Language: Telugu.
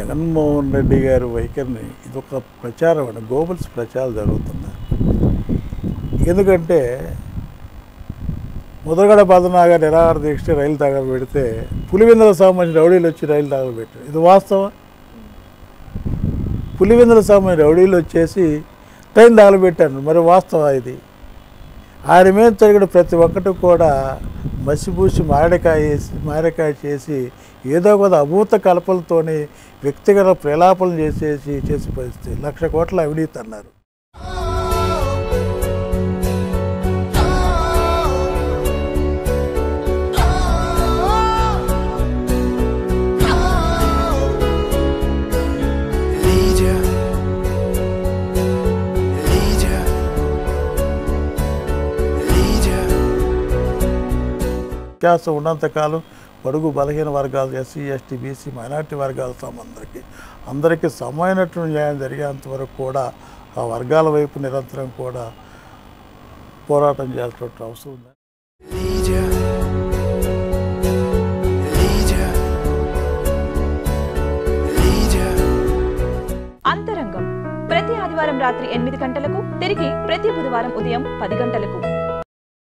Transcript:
జగన్మోహన్ రెడ్డి గారి వైఖరిని ఇదొక ప్రచారం అండి గోబల్స్ ప్రచారం జరుగుతున్నాయి ఎందుకంటే ముద్రగడ పద్మనాగ నిరాహార దీక్ష రైలు తగలు పెడితే పులివెందులకు సంబంధించిన రౌడీలు వచ్చి రైలు తగలు పెట్టారు ఇది వాస్తవం పులివెందులకు సంబంధించిన రౌడీలు వచ్చేసి ట్రైన్ తగలబెట్టారు మరి వాస్తవం ఇది ఆయన మీద జరిగిన ప్రతి ఒక్కటి కూడా మసిపూసి మారడికాయ వేసి మారడికాయ చేసి ఏదో ఒక అభూత కల్పలతోని వ్యక్తిగత ప్రలాపనలు చేసేసి చేసి పరిస్థితి లక్ష కోట్ల అవినీతి అన్నారు Lydia, Lydia, Lydia. వ్యత్యాసం ఉన్నంతకాలం బడుగు బలహీన వర్గాలు ఎస్సీ ఎస్టీ బీసీ మైనార్టీ వర్గాల అందరికీ అందరికీ సమైనటువంటి న్యాయం జరిగేంత వరకు కూడా ఆ వర్గాల వైపు నిరంతరం కూడా పోరాటం చేయాల్సిన అవసరం ఉంది Lydia, Lydia, Lydia. అంతరంగం ప్రతి ఆదివారం రాత్రి ఎనిమిది గంటలకు తిరిగి ప్రతి బుధవారం ఉదయం పది గంటలకు